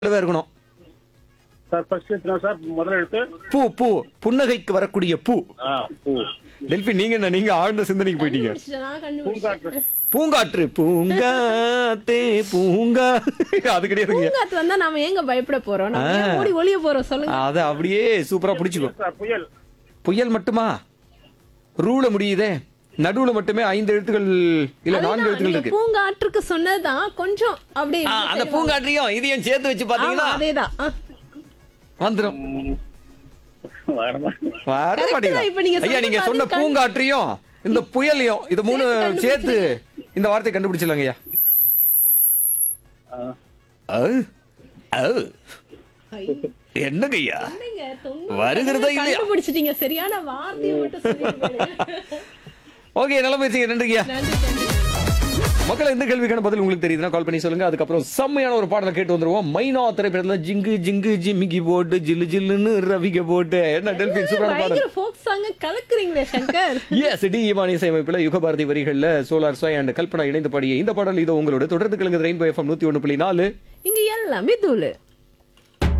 தடவை இருக்கணும் sir first எத்தனை சார் முதல் எழுத்து பூ பூ புன்னகைக்கு வரக்கூடிய பூ ஆ பூ டெல்பி நீங்க என்ன நீங்க ஆழ்ந்த சிந்தனைக்கு போயிட்டீங்க கண்டுபிடிச்சிட்டேன், நான் கண்டுபிடிச்சிட்டேன். பூங்காற்று பூங்காற்று பூங்காத்தே பூங்கா அது கிடையாதுங்க பூங்காத்து வந்தா நாம ஏங்க பயப்பட போறோம் நம்ம ஏன் ஓடி ஒளிய போறோம் சொல்லுங்க அத அப்படியே சூப்பரா பிடிச்சுக்கோ சார் புயல் புயல் மட்டுமா ரூல முடியுதே நடுவுல மட்டுமே ஐந்து எழுத்துக்கள் இல்ல நான்கு அதுதான், எழுத்துக்கள் நீங்க இருக்கு பூங்காற்றுக்கு சொன்னதுதான் கொஞ்சம் அப்படியே ஆ, அந்த பூங்காற்றையும் இதையும் சேர்த்து வச்சு ஆமா, பாத்தீங்கன்னா அதேதான் ஆ. வந்துரும் வரமா வர Correct மாட்டீங்களா தான். இப்ப நீங்க ஐயா சொன்ன நீங்க சொன்ன மாதிரி கண்- பூங்காற்றையும் இந்த புயலையும் இது மூணு சேர்த்து சேர்த்து இந்த வார்த்தை கண்டுபிடிச்சிடலாங்க ஐயா அவு, அவு. ஐ, என்னங்க ஐயா என்னங்க, தொண்ணூறு வருகிறதா சதவீதம் இல்லையா? கண்டுபிடிச்சிட்டீங்க சரியான வார்த்தையை மட்டும் சொல்லிருக்கீங்க. ஓகே நல்ல பேசுங்க நன்றிங்கய்யா நன்றி நன்றி மக்கள் எந்த கேள்விக்கான பதில் உங்களுக்கு தெரியுதுன்னா கால் பண்ணி சொல்லுங்க அதுக்கப்புறம் செம்மையான ஒரு பாடலை கேட்டு வந்துருவோம் மைனா திரைப்படத்துல ஜிங்கு ஜிங்கு ஜிமிக்கி போட்டு ஜில்லு ஜில்லுன்னு ரவிக போட்டு என்ன டெல்பின் சூப்பரான பாடல் பயங்கர folk song அ கலக்குறீங்களே சங்கர் எஸ் டி இமானி இசையமைப்பில் யுகபாரதி வரிகள்ல சோலார் சாய் அண்ட் கல்பனா இணைந்து பாடிய இந்த பாடல் இது உங்களோட தொடர்ந்து கிழங்கு ரெயின்போ எஃப்எம் நூத்தி ஒன்று புள்ளி நாலு இங்க எல்லாமே தூளு